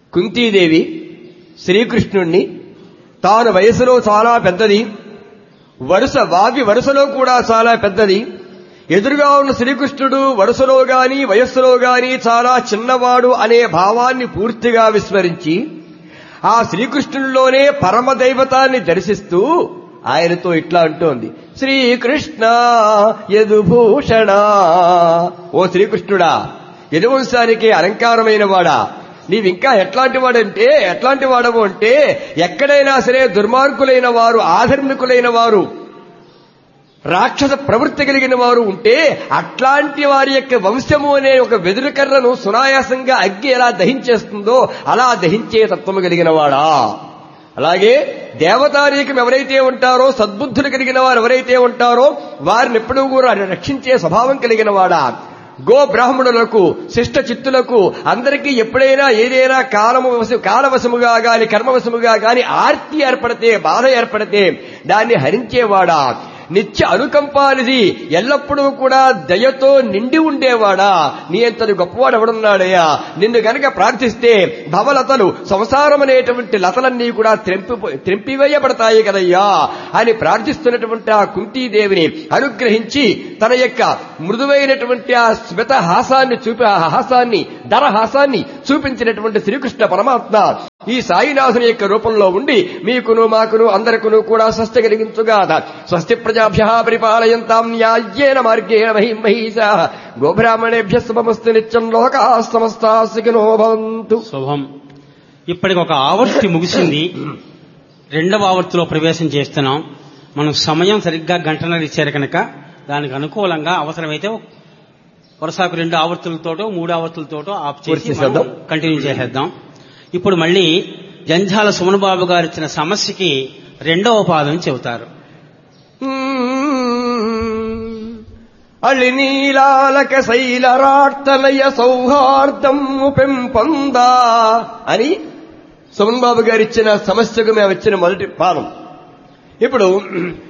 కుంతీదేవి శ్రీకృష్ణుణ్ణి తాను వయసులో చాలా పెద్దది వరుస వావి వరుసలో కూడా చాలా పెద్దది ఎదురుగా ఉన్న శ్రీకృష్ణుడు వరుసలో గాని వయస్సులో గాని చాలా చిన్నవాడు అనే భావాన్ని పూర్తిగా విస్మరించి ఆ శ్రీకృష్ణుడిలోనే పరమదైవతాన్ని దర్శిస్తూ ఆయనతో ఇట్లా అంటోంది శ్రీకృష్ణ యదుభూషణ ఓ శ్రీకృష్ణుడా యదువంశానికి అలంకారమైన వాడా నీవింకా ఎట్లాంటి వాడంటే ఎట్లాంటి వాడవు అంటే ఎక్కడైనా సరే దుర్మార్గులైన వారు ఆధర్మికులైన వారు రాక్షస ప్రవృత్తి కలిగిన వారు ఉంటే అట్లాంటి వారి యొక్క వంశము అనే ఒక వెదురు కర్రను సునాయాసంగా అగ్గి ఎలా దహించేస్తుందో అలా దహించే తత్వము కలిగిన వాడా అలాగే దేవతారీకం ఎవరైతే ఉంటారో సద్బుద్ధులు కలిగిన వారు ఎవరైతే ఉంటారో వారిని ఎప్పుడూ కూడా రక్షించే స్వభావం కలిగిన వాడా గో బ్రాహ్మణులకు శిష్ట చిత్తులకు అందరికీ ఎప్పుడైనా ఏదైనా కాలము వశ- కాలవశముగా గాని కర్మవశముగా గాని ఆర్తి ఏర్పడితే బాధ ఏర్పడితే దాన్ని హరించేవాడా నిత్య అనుకంపానిది ఎల్లప్పుడూ కూడా దయతో నిండి ఉండేవాడా నీ అంతటి గొప్పవాడు ఎవడున్నాడయ్యా నిన్ను గనక ప్రార్థిస్తే భవలతలు సంసారం అనేటువంటి లతలన్నీ కూడా త్రెంపి త్రెంపివేయబడతాయి కదయ్యా అని ప్రార్థిస్తున్నటువంటి ఆ కుంతీదేవిని అనుగ్రహించి తన యొక్క మృదువైనటువంటి ఆ స్మిత హాసాన్ని చూపి ఆ హాసాన్ని దరహాసాన్ని చూపించినటువంటి శ్రీకృష్ణ పరమాత్మ ఈ సాయినాథుని యొక్క రూపంలో ఉండి మీకును మాకును అందరికును కూడా స్వస్తి కలిగించుగాక స్వస్తి ప్రజాభ్య పరిపాలయంతాం న్యాయ్యేన మార్గేణ మహిం మహీషా గోబ్రాహ్మణేభ్య శుభమస్తు నిత్యం లోకా సమస్తా సుఖినో భవంతు శుభం ఇప్పటికి ఒక ఆవర్తి ముగిసింది రెండవ ఆవర్తిలో ప్రవేశం చేస్తున్నాం మనం సమయం సరిగ్గా గంటన్నర ఇచ్చారు కనుక దానికి అనుకూలంగా అవసరమైతే వరుసకు రెండు ఆవర్తులతోటో మూడు ఆవర్తులతోటో ఆఫ్ పూర్తి చేసి చేద్దాం. మనం కంటిన్యూ చేసేద్దాం ఇప్పుడు మళ్ళీ జంఝాల సుమన్ బాబు గారు ఇచ్చిన సమస్యకి రెండవ పాదం చెబుతారు అళినీలాలక శైలరార్తలయ సౌహార్దము పెంపొందా అని సుమన్ బాబు గారు ఇచ్చిన సమస్యకు మేము ఇచ్చిన మొదటి పాదం ఇప్పుడు